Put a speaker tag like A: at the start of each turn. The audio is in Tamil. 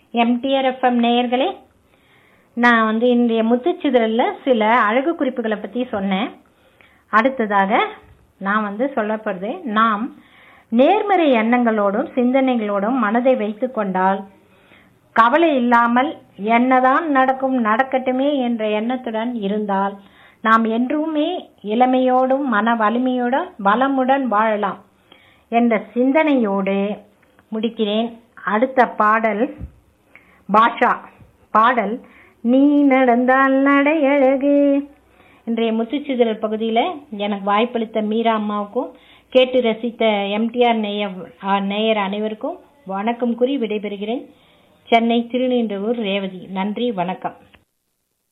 A: எம்டிஆர் எஃப்எம் நேயர்களே நான் வந்து இன்றைய முத்துச்சிதறலில் சில அழகு குறிப்புகளை பற்றி சொன்னேன் அடுத்ததாக நான் வந்து சொல்லப்படுது நாம் நேர்மறை எண்ணங்களோடும் சிந்தனைகளோடும் மனதை வைத்து கொண்டால் கவலை இல்லாமல் என்னதான் நடக்கும் நடக்கட்டுமே என்ற எண்ணத்துடன் இருந்தால் நாம் என்றுமே இளமையோடும் மன வலிமையோடும் வளமுடன் வாழலாம் என்ற சிந்தனையோடு முடிக்கிறேன் அடுத்த பாடல் பாஷா பாடல் நீ நடந்தால் நடையழகு இன்றைய முத்துச்சிதறல் பகுதியில் எனக்கு வாய்ப்பளித்த மீரா அம்மாவுக்கும் கேட்டு ரசித்த எம்டிஆர் நேயர் நேயர் அனைவருக்கும் வணக்கம் கூறி விடைபெறுகிறேன் சென்னை திருநீன்றவூர் ரேவதி நன்றி வணக்கம்